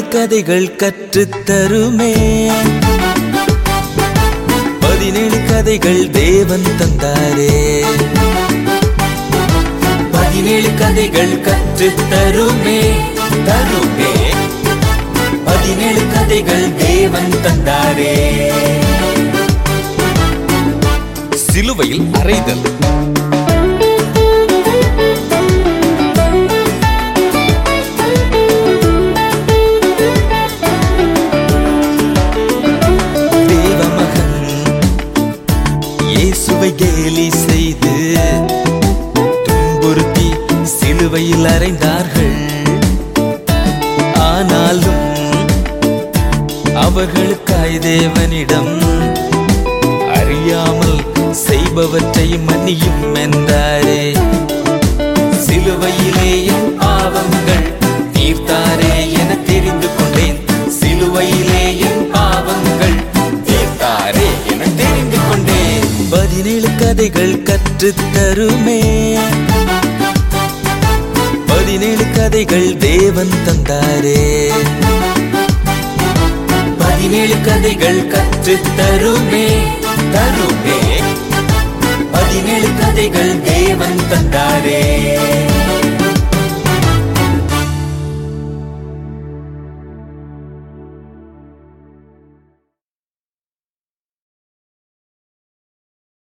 கதைகள் கற்றுத் தருமே பதினேழு கதைகள் தேவன் தந்தாரே பதினேழு கதைகள் கற்றுத் தருமே தருமே பதினேழு கதைகள் தேவன் தந்தாரே சிலுவையில் அறைதல் தேவமகன் இயேசுவை கேலி செய்து துன்புறுத்தி சிலுவையில் அறைந்தார்கள் ஆனாலும் அவர்களுக்காய் தேவனிடம் அறியாமல் செய்பவற்றை மன்னியும் என்றாரே சிலுவையிலே என் பாவங்கள் தீர்த்தாரே என தெரிந்து கொண்டேன் சிலுவையிலே என் பாவங்கள் தீர்த்தாரே என தெரிந்து கொண்டேன் பதினேழு கதைகள் கற்றுத் தருமே பதினேழு கதைகள் தேவன் தந்தாரே பதினேழு கதைகள் கற்றுத் தருமே தருமே பதினேழு கதைகள் தேவன் தந்தாரே